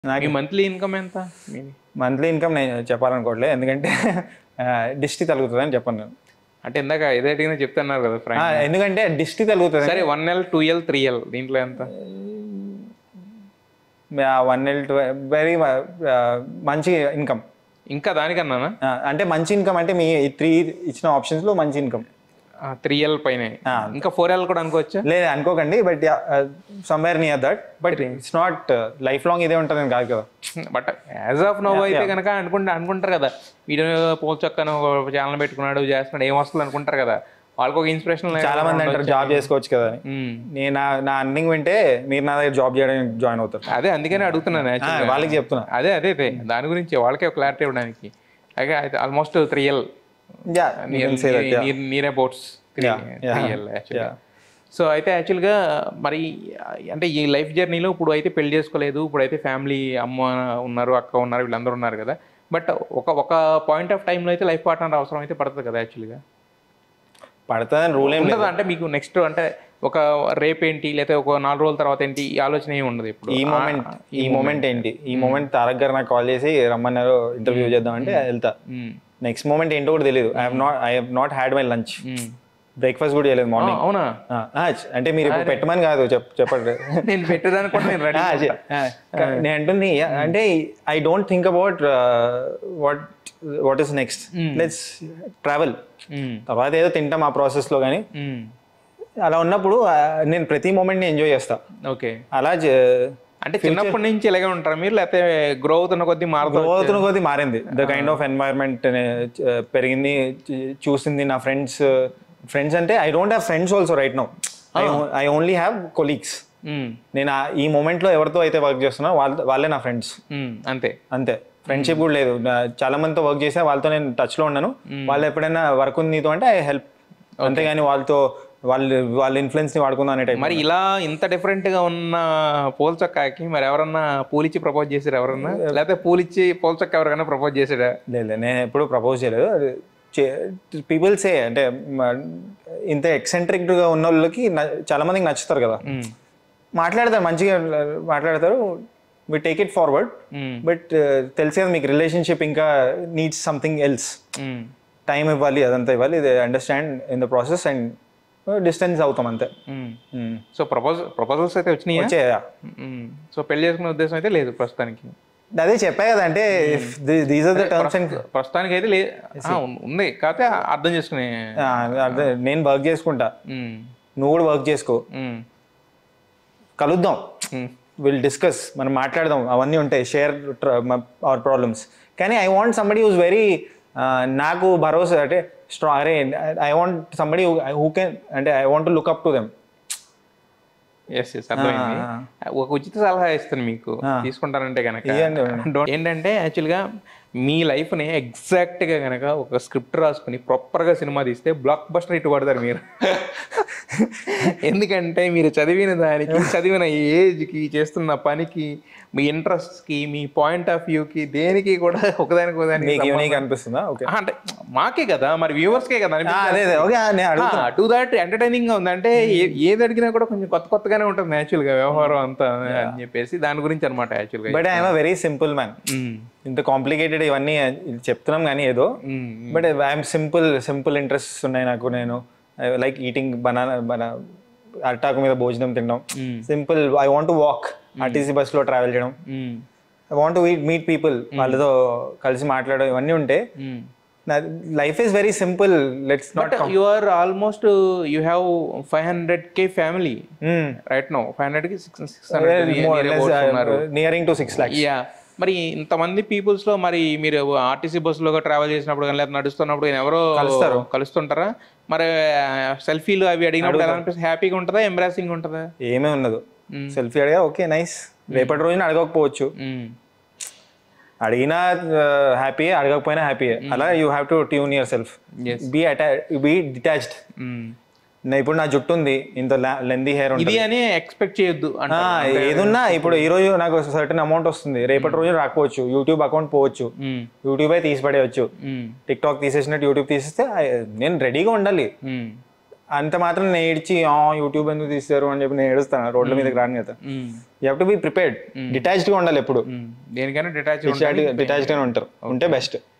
నాకు మీ monthly income ఎంత మీది? మంత్లీ ఇన్కమ్ నేను చెప్పాలనుకోవట్లేదు ఎందుకంటే డిస్టి తగ్గుతుంది అని చెప్పాను నేను అంటే ఇందాక ఏదో అడిగినా చెప్తున్నారు కదా ఆ, ఫ్రాంక్ ఎందుకంటే డిస్టి తగ్గుతుంది సరే one L two L three L దీంట్లో ఎంత వన్ ఎల్ వెరీ మంచి ఇన్కమ్ ఇంకా దానికన్నానా అంటే మంచి ఇన్కమ్ అంటే మీ త్రీ ఇచ్చిన ఆప్షన్స్ లో మంచి ఇన్కమ్ త్రీ ఎల్ పైన ఇంకా ఫోర్ ఎల్ కూడా అనుకోవచ్చా లేదు అనుకోకండి but somewhere near that but it's not life long ఇదే ఉంటుంది కాదు కదా బట్ యాజ్ ఆఫ్ నో అయితే కనుక అనుకుంటా అనుకుంటారు కదా వీడియో పోల్చక్కను ఛానల్ పెట్టుకున్నాడు చేస్తున్నాడు ఏం వస్తుంది అనుకుంటారు కదా వాళ్ళకి ఒక ఇన్స్పిరేషన్ చాలా మంది అంటారు జాబ్ చేసుకోవచ్చు కదా అని నేను నా నా అన్నింగ్ వింటే మీరు నా దగ్గర జాబ్ చేయడానికి జాయిన్ అవుతారు అదే అందుకనే అడుగుతున్నాను ఆ, actually. వాళ్ళకి చెప్తున్నా అదే అదే అదే దాని గురించి వాళ్ళకే ఒక క్లారిటీ ఇవ్వడానికి అదే ఆల్మోస్ట్ త్రీ ఎల్ యా నీరే boats three Yeah, yeah, L yeah. So అయితే యాక్చువల్గా మరి అంటే ఈ లైఫ్ జర్నీలో ఇప్పుడు అయితే పెళ్లి చేసుకోలేదు ఇప్పుడు అయితే ఫ్యామిలీ అమ్మ ఉన్నారు అక్క ఉన్నారు వీళ్ళందరూ ఉన్నారు కదా బట్ ఒక ఒక పాయింట్ ఆఫ్ టైంలో అయితే లైఫ్ పార్ట్నర్ అవసరం అయితే పడుతుంది కదా యాక్చువల్గా పడుతుందని రూల్ ఏం లేదు ఉండదు అంటే మీకు నెక్స్ట్ అంటే ఒక రేపు ఏంటి లేకపోతే ఒక నాలుగు రోజుల తర్వాత ఏంటి ఈ ఆలోచన ఏమి ఉండదు ఇప్పుడు ఈ మూమెంట్ ఈ మూమెంట్ ఏంటి ఈ మూమెంట్ తారక్ గారు నాకు కాల్ చేసి రమ్మన్నారు ఇంటర్వ్యూ చేద్దాం అంటే వెళ్తా మ్మ్. నెక్స్ట్ మూమెంట్ ఏంటో కూడా తెలియదు I have not I have not had my lunch hmm. Breakfast కూడా చేయలేదు ఆ, మార్నింగ్ అవునా అంటే మీరు ఇప్పుడు పెట్టమని కాదు చెప్ చెప్పండి నేను పెట్టేదానికి కూడా నేను రెడీ ఆ, చె- ఆ, నేను అంటుంది అంటే I don't think about what what is next let's travel తర్వాత ఏదో తింటాం ఆ ప్రాసెస్ లో కానీ అలా ఉన్నప్పుడు ఆ, నేను ప్రతి మూమెంట్ ని ఎంజాయ్ చేస్తా ఓకే అలా జ- అంటే చిన్నప్పటి నుంచి ఇలాగే ఉంటారు మీరు లేకపోతే గ్రో అవుతున్న కొద్దీ మారుతూ గ్రో అవుతున్న కొద్దీ మారింది ద కైండ్ ఆఫ్ ఎన్వైరన్మెంట్ పెరిగింది చూ- చూసింది నా ఫ్రెండ్స్ ఫ్రెండ్స్ అంటే I don't have friends also right now I only have colleagues hmm. నేను ఆ- ఈ మూమెంట్లో ఎవరితో అయితే వర్క్ చేస్తున్నా వాళ్ళ వాళ్ళే నా ఫ్రెండ్స్ మ్మ్. అంతే అంతే ఫ్రెండ్షిప్ కూడా లేదు నా- చాలా మందితో వర్క్ చేసా వాళ్ళతో నేను టచ్ లో ఉన్నాను వాళ్ళు ఎప్పుడైనా వర్క్ ఉంది నీతో అంటే ఐ హెల్ప్ అంతేగాని వాళ్ళతో వాళ్ళు వాళ్ళ ఇన్ఫ్లుయెన్స్ ని వాడుకుందాం అనే టైప్ మరి ఇలా ఇంత డిఫరెంట్ గా ఉన్న పోల్చొక్కాకి మరి ఎవరన్నా పూలిచ్చి ప్రపోజ్ చేసారు ఎవరన్నా లేకపోతే పూలిచ్చి పోల్చొక్క ఎవరికైనా ప్రపోజ్ చేసాడా లేదు లేదు, నేను ఎప్పుడు ప్రపోజ్ చేయలేదు పీపుల్ సే అంటే మ- ఇంత eccentric గా ఉన్న వాళ్ళకి న- చాలా మందికి నచ్చుతారు కదా మ్మ్. మాట్లాడతారు మంచిగా మాట్లాడతారు we take it forward hmm. But తెలిసి కదా మీకు రిలేషన్షిప్ ఇంకా needs something else hmm. Time ఇవ్వాలి అదంతా ఇవ్వాలి ఇది understand in the process and distance అవుతాం అంతే మ్మ్. Mm. సో ప్రపోజ్ ప్రపోజల్స్ అయితే వచ్చినాయా వచ్చే మ్మ్. సో పెళ్లి చేసుకునే ఉద్దేశం అయితే లేదు ప్రస్తుతానికి అదే చెప్పా కదా అంటే these are the terms and ప్రస్తుతానికి అయితే లేదు ఆ, ఉంది కాకపోతే అర్థం చేసుకునే అదే నేను వర్క్ చేసుకుంటా మ్మ్. నువ్వు కూడా వర్క్ చేసుకో మ్మ్. కలుద్దాం మ్మ్. విల్ డిస్కస్ మనం మాట్లాడదాం అవన్నీ ఉంటాయి షేర్ అవర్ ప్రాబ్లమ్స్ కానీ I want somebody who's very నాకు భరోసా అంటే స్ట్రా అరే I want somebody who can అంటే I want look up to them yes yes అర్థమైంది ఒక ఉచిత సలహా ఇస్తాను మీకు తీసుకుంటారంటే కనుక ఇయ్యండి. Don't- ఏంటంటే యాక్చువల్గా మీ లైఫ్ని ఎగ్జాక్ట్గా కనుక ఒక స్క్రిప్ట్ రాసుకుని ప్రాపర్గా సినిమా తీస్తే బ్లాక్ బస్టర్ ఇటు పడతారు మీరు ఎందుకంటే మీరు చదివిన దానికి చదివిన ఏజ్కి చేస్తున్న పనికి మీ ఇంట్రెస్ట్కి మీ పాయింట్ ఆఫ్ వ్యూకి దేనికి కూడా ఒకదానికి మీకు ఒకదానికి యూనిక్ అనిపిస్తుందా ఓకే ఆ, అంటే మాకే కదా మరి వ్యూవర్స్కే కదా అనిపించేది. అదే అదే ఓకే నేను అడుగు టు దాట్ ఎంటర్టైనింగ్ గా ఉంది అంటే ఏ- ఏది అడిగినా కూడా కొంచెం కొత్త కొత్తగానే ఉంటుంది యాక్చువల్ గా వ్యవహారం అంతా అని చెప్పేసి దాని గురించి అనమాట యాక్చువల్ గా but I'm a very simple man hmm. ఇంత కాంప్లికేటెడ్ ఇవన్నీ చెప్తున్నాం కానీ ఏదో మ్మ్. But I'm simple simple interests ఉన్నాయి నాకు నేను లైక్ ఈటింగ్ బనానా బనా అట్టాకు మీద భోజనం తినడం simple I want walk RTC bus లో ట్రావెల్ చేయడం మ్మ్. I want meet meet people వాళ్ళతో కలిసి మాట్లాడడం ఇవన్నీ ఉంటే మ్మ్. Life is very simple let's not but you are almost you have five hundred K family right no five hundred కి సిక్స్ సిక్స్ ఉన్నారు nearing to six lakhs yeah మరి ఇంతమంది పీపుల్స్ లో మరి మీరు ఆర్టీసీ బస్సులో ట్రావెల్ చేసినప్పుడు కానీ లేదా నడుస్తున్నప్పుడు కానీ ఎవరో కలుస్తారు. కలుస్తుంటారా మరి సెల్ఫీలు అవి అడిగినప్పుడు ఎలా అనిపిస్తుంది హ్యాపీగా ఉంటుందా ఎంబ్రాసింగ్ ఉంటుందా ఏమీ ఉండదు సెల్ఫీ అడిగా ఓకే నైస్ రేపటి రోజున అడగకపోవచ్చు మ్మ్. అడిగినా హ్యాపీ అడగకపోయినా హ్యాపీ అలా you have to tune yourself Yes. Be అటా బీ డిటాచ్డ్ మ్మ్. ఇప్పుడు నా జుట్టు ఉంది ఇంత లెందీ హెయిర్ ఇది అని ఎక్స్పెక్ట్ చేయొద్దు అంటే ఏదున్నా ఇప్పుడు ఈ రోజు నాకు సర్టన్ అమౌంట్ వస్తుంది రేపటి రోజు రాకపోవచ్చు యూట్యూబ్ అకౌంట్ పోవచ్చు మ్మ్. యూట్యూబ్ అయితే తీసి పడేయచ్చు మ్మ్. టిక్ టాక్ తీసేసినట్టు యూట్యూబ్ తీసేస్తే I- నేను రెడీగా ఉండాలి మ్మ్. అంత మాత్రం నేను ఏడ్చి "ఆ, యూట్యూబ్ ఎందుకు తీస్తారు అని చెప్పి నేను ఏడుస్తాను రోడ్ల మీదకి రాను కదా you have to be prepared డిటాచ్డ్గా ఉండాలి ఎప్పుడు దేనికైనా డిటాచ్ డిటాచ్డ్గానే ఉంటారు ఉంటే బెస్ట్